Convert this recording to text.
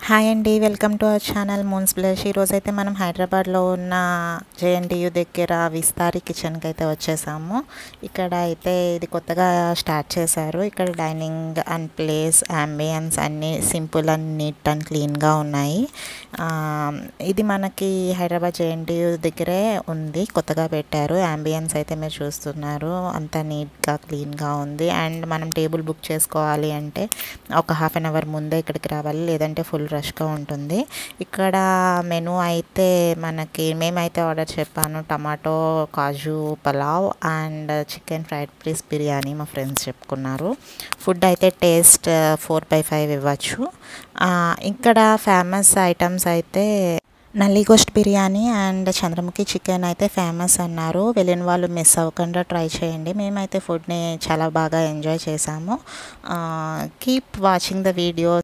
hi అండి welcome to our channel Moon's blush ఈరోజు అయితే మనం హైదరాబాద్లో ఉన్న జేఎన్టీయు దగ్గర విస్తారి కిచెన్కి అయితే వచ్చేసాము ఇక్కడ అయితే ఇది కొత్తగా స్టార్ట్ చేశారు ఇక్కడ డైనింగ్ అండ్ ప్లేస్ అంబియన్స్ అన్నీ సింపుల్ అండ్ నీట్ అండ్ క్లీన్గా ఉన్నాయి ఆ, ఇది మనకి హైదరాబాద్ జేఎన్టీయు దగ్గరే ఉంది కొత్తగా పెట్టారు అంబియన్స్ అయితే మీరు చూస్తున్నారు అంతా నీట్గా క్లీన్గా ఉంది అండ్ మనం టేబుల్ బుక్ చేసుకోవాలి అంటే ఒక హాఫ్ అన్ అవర్ ముందే ఇక్కడికి రావాలి లేదంటే ఫుల్ రష్గా ఉంటుంది ఇక్కడ మెనూ అయితే మనకి మేమైతే ఆర్డర్ చెప్పాను టమాటో కాజు pulao and chicken fried piece biryani మా ఫ్రెండ్స్ చెప్పుకున్నారు ఫుడ్ అయితే టేస్ట్ ఫోర్ బై ఫైవ్ ఇవ్వచ్చు ఆ, ఇక్కడ ఫేమస్ ఐటమ్స్ అయితే నల్లిగోస్ట్ బిర్యానీ అండ్ చంద్రముఖి చికెన్ అయితే ఫేమస్ అన్నారు వెళ్ళిన వాళ్ళు మిస్ అవ్వకుండా ట్రై చేయండి మేమైతే ఫుడ్ని చాలా బాగా ఎంజాయ్ చేసాము కీప్ వాచింగ్ ద వీడియో